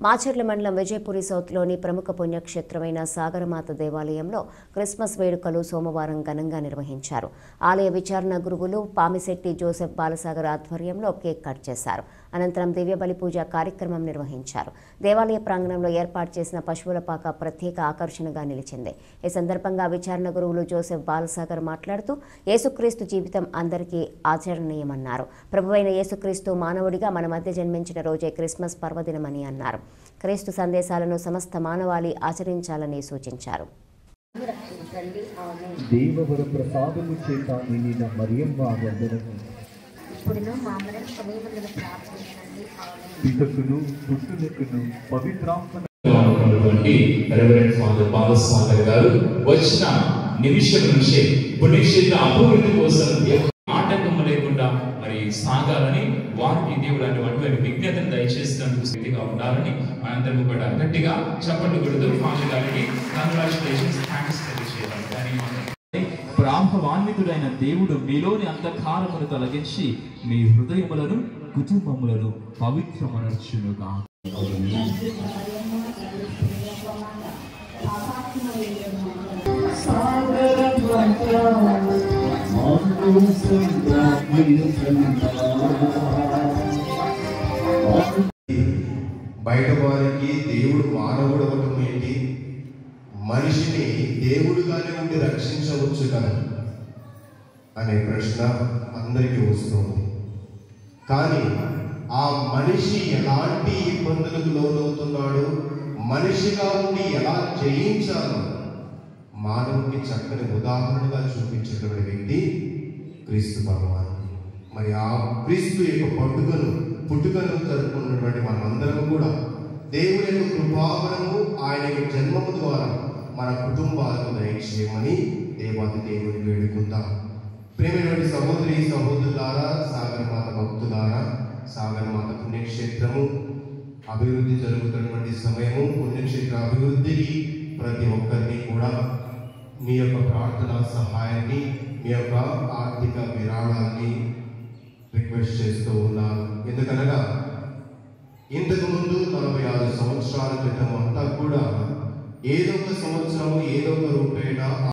మాచర్ల మండలం విజయపురి సౌత్లోని ప్రముఖ పుణ్యక్షేత్రమైన సాగరమాత దేవాలయంలో క్రిస్మస్ వేడుకలు సోమవారం ఘనంగా నిర్వహించారు ఆలయ విచారణ గురువులు పామిశెట్టి జోసెఫ్ బాలసాగర్ ఆధ్వర్యంలో కేక్ కట్ చేశారు అనంతరం దివ్య బలి పూజ కార్యక్రమం నిర్వహించారు దేవాలయ ప్రాంగణంలో ఏర్పాటు చేసిన పశువుల పాక ప్రత్యేక ఆకర్షణగా నిలిచింది ఈ సందర్భంగా విచారణ గురువులు జోసెఫ్ బాలసాగర్ మాట్లాడుతూ యేసుక్రీస్తు జీవితం అందరికీ ఆచరణీయమన్నారు ప్రభువైన యేసుక్రీస్తు మానవుడిగా మన మధ్య జన్మించిన రోజే క్రిస్మస్ పర్వదినమని అన్నారు క్రీస్తు సందేశాలను సమస్త మానవాళి ఆచరించాలని సూచించారు రక్షించండి ఆమె దేవవర ప్రసాదము చేత నిండిన మరియమ్మ వందనము ఇప్పుడును మా మరణ సమయంలో ప్రార్థించండి ఆమె పితకును పుట్టునకును పవిత్రాత్మ ఉన్నటువంటి రెవరెంట్ ఫాదర్ బాలస్వాగర్ గారు వచ్చిన నిమిషం నుంచే పుణ్యక్షేత్ర అభివృద్ధి కోసం ఎక్కడ ఆటంకం లేకుండా మరి సాగాలని వారికి దేవుడు అటువంటి విజ్ఞతను దయచేసినందుకు స్థితిగా ఉండాలని మనందరం కూడా గట్టిగా చప్పట్లు కొడుతూ ఫాదర్ గారికి కంగ్రాచులేషన్స్ థ్యాంక్స్ తెలియజేయాలి ధన్యవాదాలు బ్రాహ్మవాన్వితుడైన దేవుడు మీలోని అంధకారమును తొలగించి మీ హృదయములను కుటుంబములను పవిత్రమనర్చునుగా బయట వారికి దేవుడు మానవుడు అవటం ఏంటి మనిషిని దేవుడుగానే ఉండి రక్షించవచ్చు కదా అనే ప్రశ్న అందరికీ వస్తుంది కానీ ఆ మనిషి ఎలాంటి ఇబ్బందులకు లోనవుతున్నాడు మనిషిగా ఉండి ఎలా జయించాలో మానవునికి చక్కని ఉదాహరణగా చూపించినటువంటి వ్యక్తి క్రీస్తు భగవాన్ మరి ఆ క్రీస్తు యొక్క పండుగను పుట్టుకను జరుపుకున్నటువంటి మనమందరం కూడా దేవుని యొక్క కృపావరము ఆయన యొక్క జన్మము ద్వారా మన కుటుంబాలను దయచేయమని దేవాది దేవుని వేడుకుందాం ప్రేమైనటువంటి సహోదరి సహోదరులారా సాగరమాత భక్తులారా సాగరమాత పుణ్యక్షేత్రము అభివృద్ధి జరుగుతున్నటువంటి సమయము పుణ్యక్షేత్ర అభివృద్ధికి ప్రతి ఒక్కరిని కూడా మీ యొక్క ప్రార్థన సహాయాన్ని మీ యొక్క ఆర్థిక విరాళాన్ని రిక్వెస్ట్ చేస్తూ ఉన్నాను ఎందుకనగా ఇంతకు ముందు నలభై ఆరు సంవత్సరాల క్రితం అంతా కూడా ఏదో ఒక సంవత్సరం ఏదో ఒక రూపేణ